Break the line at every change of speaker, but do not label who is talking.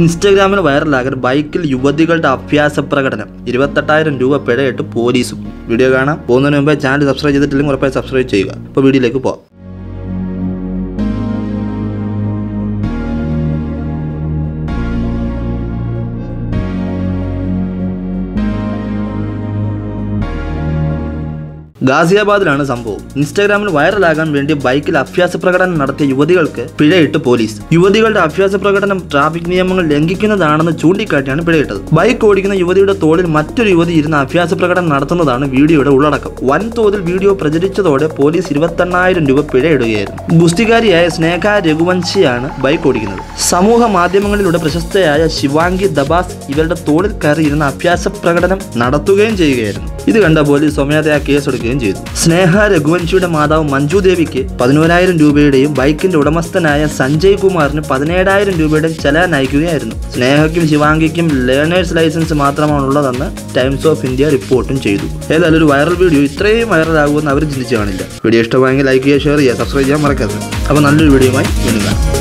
ഇൻസ്റ്റാഗ്രാമിൽ വൈറലാകാൻ ബൈക്കിൽ യുവതികളുടെ അഭ്യാസ പ്രകടനം ഇരുപത്തെട്ടായിരം രൂപ പിഴയിട്ട് പോലീസും വീഡിയോ കാണാം പോകുന്നതിന് മുമ്പേ ചാനൽ സബ്സ്ക്രൈബ് ചെയ്തിട്ടില്ലെങ്കിൽ ഉറപ്പായി സബ്സ്ക്രൈബ് ചെയ്യുക അപ്പോൾ വീഡിയോയിലേക്ക് പോകാം ഗാസിയാബാദിലാണ് സംഭവം ഇൻസ്റ്റാഗ്രാമിൽ വൈറലാകാൻ വേണ്ടി ബൈക്കിൽ അഭ്യാസ പ്രകടനം നടത്തിയ യുവതികൾക്ക് പിഴയിട്ട് പോലീസ് യുവതികളുടെ അഭ്യാസ പ്രകടനം ട്രാഫിക് നിയമങ്ങൾ ലംഘിക്കുന്നതാണെന്ന് ചൂണ്ടിക്കാട്ടിയാണ് പിഴയിട്ടത് ബൈക്ക് ഓടിക്കുന്ന യുവതിയുടെ തോളിൽ മറ്റൊരു യുവതി ഇരുന്ന് അഭ്യാസ പ്രകടനം നടത്തുന്നതാണ് വീഡിയോയുടെ ഉള്ളടക്കം വൻതോതിൽ വീഡിയോ പ്രചരിച്ചതോടെ പോലീസ് ഇരുപത്തെണ്ണായിരം രൂപ പിഴയിടുകയായിരുന്നു ഗുസ്തികാരിയായ സ്നേഹ രഘുവംശിയാണ് ബൈക്ക് ഓടിക്കുന്നത് സമൂഹ മാധ്യമങ്ങളിലൂടെ പ്രശസ്തയായ ശിവാംഗി ദബാസ് ഇവരുടെ തോളിൽ കയറി ഇരുന്ന അഭ്യാസ പ്രകടനം നടത്തുകയും ചെയ്യുകയായിരുന്നു ഇത് കണ്ട പോലീസ് സ്വമേധയാ കേസെടുക്കുകയും ചെയ്തു സ്നേഹ രഘുവംശിയുടെ മാതാവ് മഞ്ജു ദേവിക്ക് പതിനോരായിരം രൂപയുടെയും ബൈക്കിന്റെ ഉടമസ്ഥനായ സഞ്ജയ് കുമാറിന് പതിനേഴായിരം രൂപയുടെയും ചെലാൻ അയക്കുകയായിരുന്നു സ്നേഹയ്ക്കും ശിവാംഗിക്കും ലേണേഴ്സ് ലൈസൻസ് മാത്രമാണുള്ളതെന്ന് ടൈംസ് ഓഫ് ഇന്ത്യ റിപ്പോർട്ടും ചെയ്തു ഏതായാലും ഒരു വൈറൽ വീഡിയോ ഇത്രയും വൈറലാകുമെന്ന് അവർ ചിന്തിച്ചു കാണില്ല വീഡിയോ ഇഷ്ടമായെങ്കിൽ ലൈക്ക് ചെയ്യുക ഷെയർ ചെയ്യുക സബ്സ്ക്രൈബ് ചെയ്യാൻ മറക്കരുത് അപ്പോൾ നല്ലൊരു വീഡിയോയുമായി വീണ്ടും കാണാം